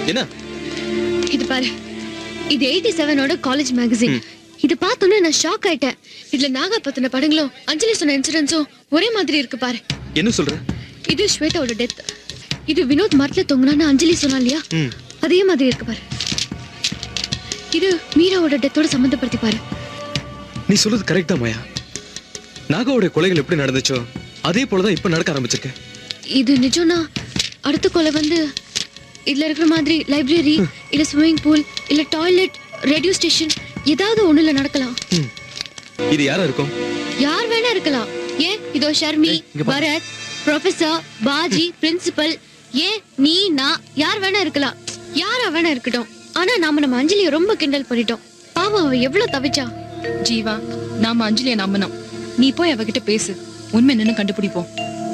என்ன இது பாரு இது எயிட்டி செவனோட காலேஜ் மேகசின் இது பார்த்தோன்னே நான் ஷாக் ஆயிட்டேன் இதுல நாகா பத்தின படங்களும் அஞ்சலி சொன்ன இன்சூரன்ஸும் ஒரே மாதிரி இருக்கு பாரு என்ன சொல்ற இது ஸ்வேதாவோட டெத் இது வினோத் மரத்துல தொங்குனான்னு அஞ்சலி சொன்னா இல்லையா ம் அதே மாதிரி இருக்கு பாரு இது மீராவோட டெத்தோட சம்மந்தப்படுத்தி பாரு நீ சொல்றது கரெக்ட் தான் மாயா நாகாவோட கொலைகள் எப்படி நடந்துச்சோ அதே போலதான் இப்ப நடக்க ஆரம்பிச்சிருக்கு இது நிஜம்னா அடுத்த கொலை வந்து இதுல இருக்கிற மாதிரி லைப்ரரி இல்ல ஸ்விம்மிங் பூல் இல்ல டாய்லெட் ரேடியோ ஸ்டேஷன் ஏதாவது ஒண்ணுல நடக்கலாம் ம். இது யாரா இருக்கும் யார் வேணா இருக்கலாம் ஏன் இதோ ஷர்மி ஏய், இங்க பாரு. பரத் ப்ரொஃபசர் பாஜி பிரின்சிபல் ஏன் நீ நான் யார் வேணா இருக்கலாம் யாரா வேணா இருக்கட்டும் ஆனா நாம நம்ம அஞ்சலியை ரொம்ப கிண்டல் பண்ணிட்டோம் பாவம் அவ எவ்வளவு தவிச்சா ஜீவா நாம அஞ்சலிய நம்பணும் நீ போய் அவகிட்ட பேசு உண்மை என்னன்னு கண்டுபிடிப்போம்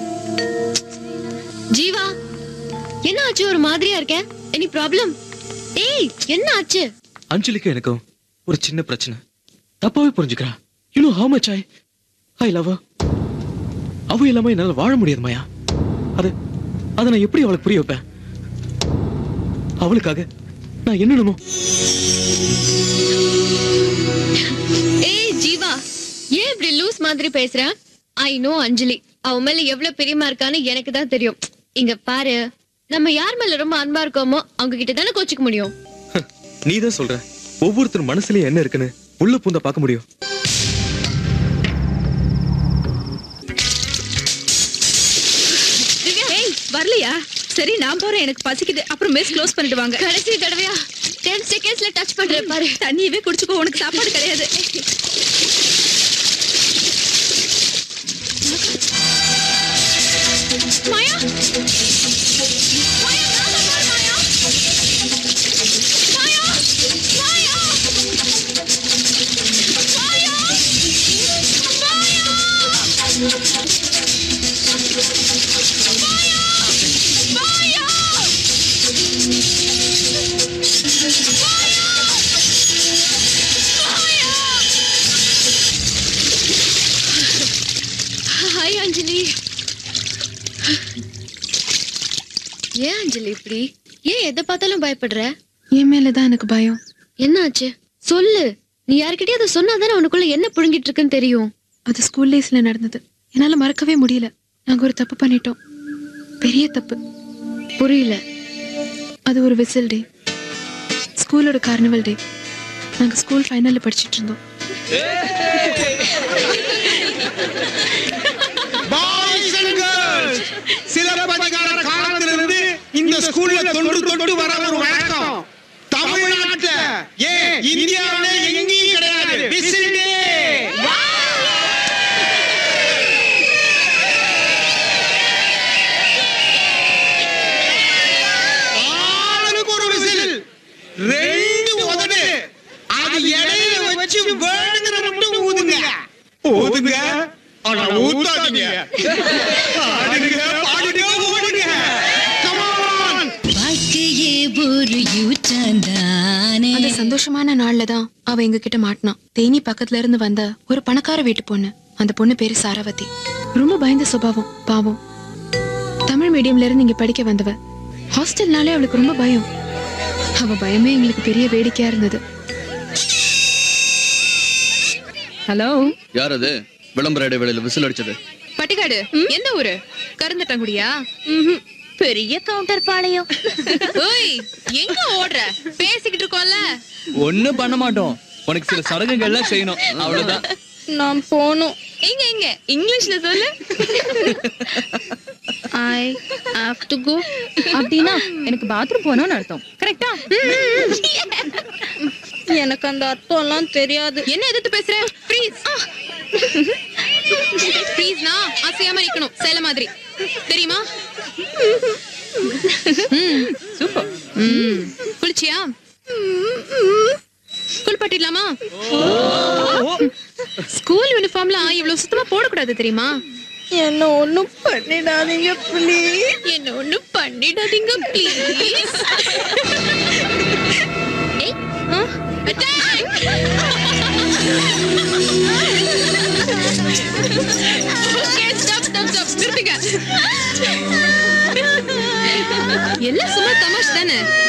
ஜீவா என்ன ஆச்சு ஒரு மாதிரியா இருக்க எனி ப்ராப்ளம் ஏய் என்ன ஆச்சு அஞ்சலிக்கு எனக்கும் ஒரு சின்ன பிரச்சனை தப்பாவே புரிஞ்சுக்கிறா you know how much I I love அவ இல்லாம என்னால வாழ முடியாது மாயா அது அதை நான் எப்படி அவளுக்கு புரிய வைப்பேன் அவளுக்காக நான் என்னணுமோ ஏய் ஜீவா ஏன் இப்படி லூஸ் மாதிரி பேசுற ஐ நோ அஞ்சலி அவ மேல எவ்வளவு பிரியமா இருக்கான்னு எனக்கு தான் தெரியும் இங்க பாரு நம்ம யார் மேல ரொம்ப அன்பா இருக்கோமோ அவங்க கிட்ட தானே கோச்சிக்க முடியும் நீ தான் சொல்ற ஒவ்வொருத்தர் மனசுலயும் என்ன இருக்குன்னு உள்ள பூந்த பார்க்க முடியும் ஏய் வரலையா சரி நான் போறேன் எனக்கு பசிக்குது அப்புறம் மெஸ் க்ளோஸ் பண்ணிடுவாங்க கடைசி தடவையா டென் செகண்ட்ஸ்ல டச் பண்றேன் பாரு தண்ணியவே குடிச்சுக்கோ உனக்கு சாப்பாடு கிடையாது மாயா மாயா நாங்க பாரு மாயா மாயா மாயா மாயா மாயா ஹாய் அஞ்சலி ஏன் அஞ்சலி இப்படி ஏன் எதை பார்த்தாலும் பயப்படுற என் மேலதான் எனக்கு பயம் என்ன ஆச்சு சொல்லு நீ யார்கிட்டயும் அதை சொன்னாதானே உனக்குள்ள என்ன புழுங்கிட்டு இருக்குன்னு தெரியும் அது ஸ்கூல் டேஸ்ல நடந்தது என்னால மறக்கவே முடியல நாங்க ஒரு தப்பு பண்ணிட்டோம் பெரிய தப்பு புரியல அது ஒரு விசில் டே ஸ்கூலோட கார்னிவல் டே நாங்க ஸ்கூல் ஃபைனல்ல படிச்சிட்டு இருந்தோம் பாய்ஸ் அண்ட் கேர்ள்ஸ் சிலப்பதிகார காலத்திலிருந்து இந்த ஸ்கூல்ல தொன்று தொட்டு வர ஒரு வழக்கம் தமிழ்நாட்டுல ஏன் இந்தியாவிலே எங்கேயும் கிடையாது விசில் டே ஆளுக்கு ஒரு விசில் ரெண்டு உதடு அது இடையில வச்சு வேணுங்கிற மட்டும் ஊதுங்க ஊதுங்க ஆனா ஊத்தாதீங்க ஆடுங்க பாடுங்க ஓடுங்க Come on வாழ்க்கையே ஒரு யூட்டந்தானே அந்த சந்தோஷமான நாள்ல தான் அவ எங்க கிட்ட மாட்டினான் தேனி பக்கத்துல இருந்து வந்த ஒரு பணக்கார வீட்டு பொண்ணு அந்த பொண்ணு பேரு சாரவதி ரொம்ப பயந்த சுபாவம் பாவம் தமிழ் மீடியம்ல இருந்து இங்க படிக்க வந்தவ ஹாஸ்டல்னாலே அவளுக்கு ரொம்ப பயம் அவ பயமே எங்களுக்கு பெரிய வேடிக்கையா இருந்தது ஹலோ யார் அது விளம்பர இடைவேளையில விசில் அடிச்சது பட்டிக்காடு எந்த ஊரு கருந்தட்டங்குடியா பெரிய கவுண்டர் பாளையம் ஓய் எங்க ஓடுற பேசிக்கிட்டு இருக்கோம்ல ஒண்ணும் பண்ண மாட்டோம் உனக்கு சில சடங்குகள்லாம் செய்யணும் அவ்வளவுதான் நான் போணும் எங்க எங்க இங்கிலீஷ்ல சொல்லு ஐ ஹாவ் டு கோ அப்படின்னா எனக்கு பாத்ரூம் போகணும்னு அர்த்தம் கரெக்டா எனக்கு அந்த அர்த்தம் எல்லாம் தெரியாது என்ன எதிர்த்து பேசுற ப்ளீஸ் ப்ளீஸ்னா அசையாம நிக்கணும் சேல மாதிரி தெரியுமா சூப்பர் குளிச்சியா குளிப்பாட்டிடலாமா ஸ்கூல் யூனிஃபார்ம்லாம் இவ்வளவு சுத்தமா போடக்கூடாது தெரியுமா என்ன ஒண்ணும் பண்ணிடாதீங்க ப்ளீஸ் என்ன ஒண்ணும் பண்ணிடாதீங்க ப்ளீஸ் ஏய் ஆ attack okay stop stop stop நிறுத்துங்க எல்லாம் சும்மா தமாஷ் தானே